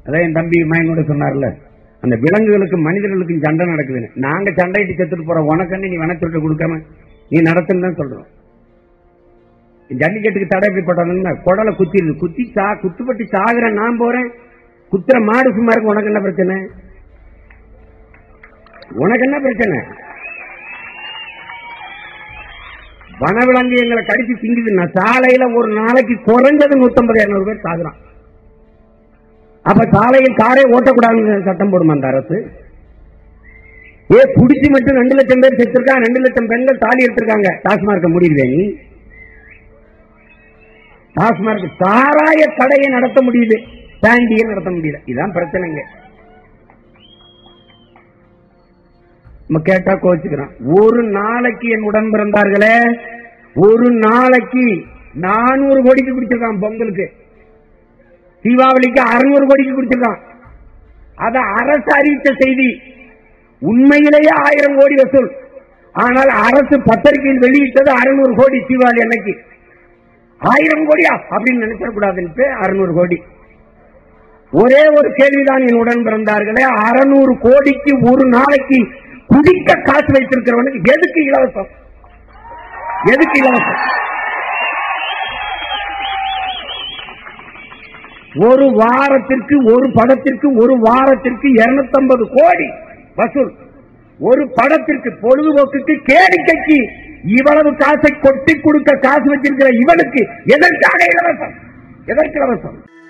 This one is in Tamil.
அதான் என் தம்பி மயனோட சொன்னார்ல அந்த விலங்குகளுக்கும் மனிதர்களுக்கும் சண்டை நடக்குதுன்னு நாங்க சண்டையிட்டு செத்துட்டு போறோம் உனக்கன்னு நீ வனச்சொட்டு கொடுக்காம நீ நடத்துன்னு தான் சொல்றோம் ஜல்லிக்கட்டுக்கு தடை எப்படி போட்டாங்கன்னா குடலை குத்திடுது குத்தி சா குத்துப்பட்டு சாகுற நான் போறேன் குத்துற மாடு சும்மா இருக்கு உனக்கு என்ன பிரச்சனை உனக்கு என்ன பிரச்சனை வனவிலங்கு எங்களை கடிச்சு திங்குதுன்னா சாலையில ஒரு நாளைக்கு குறைஞ்சது நூத்தம்பது இருநூறு பேர் சாகுறான் அப்ப சாலையில் காரே ஓட்டக்கூடாதுன்னு சட்டம் போடுமா அந்த அரசு ஏ குடிச்சு மட்டும் ரெண்டு லட்சம் பேர் செத்துருக்காங்க ரெண்டு லட்சம் பெண்கள் தாலி எடுத்திருக்காங்க டாஸ்மார்க்க முடியல நீ டாஸ்மார்க் சாராய கடையை நடத்த முடியுது பேண்டியை நடத்த முடியல இதுதான் பிரச்சனைங்க நம்ம கேட்டா கோச்சுக்கிறான் ஒரு நாளைக்கு என் உடன் பிறந்தார்களே ஒரு நாளைக்கு நானூறு கோடிக்கு குடிச்சிருக்கான் பொங்கலுக்கு தீபாவளிக்கு அறுநூறு கோடிக்கு குடிச்சிருக்கான் அத அரசு அறிவித்த செய்தி உண்மையிலேயே ஆயிரம் கோடி வசூல் ஆனால் அரசு பத்திரிகையில் வெளியிட்டது அறுநூறு கோடி தீபாவளி அன்னைக்கு ஆயிரம் கோடியா அப்படின்னு நினைச்சிடக்கூடாதுன்ட்டு அறுநூறு கோடி ஒரே ஒரு கேள்விதான் என் உடன் பிறந்தார்களே அறுநூறு கோடிக்கு ஒரு நாளைக்கு குடிக்க காசு வைத்திருக்கிறவனுக்கு எதுக்கு இலவசம் எதுக்கு இலவசம் ஒரு வாரத்திற்கு ஒரு படத்திற்கு ஒரு வாரத்திற்கு 250 கோடி வசூல் ஒரு படத்திற்கு பொழுதுபோக்குக்கு கேளிக்கைக்கு இவ்வளவு காசை கொட்டி கொடுக்க காசு வச்சிருக்கிற இவனுக்கு எதற்காக இலவசம் எதற்கு இலவசம்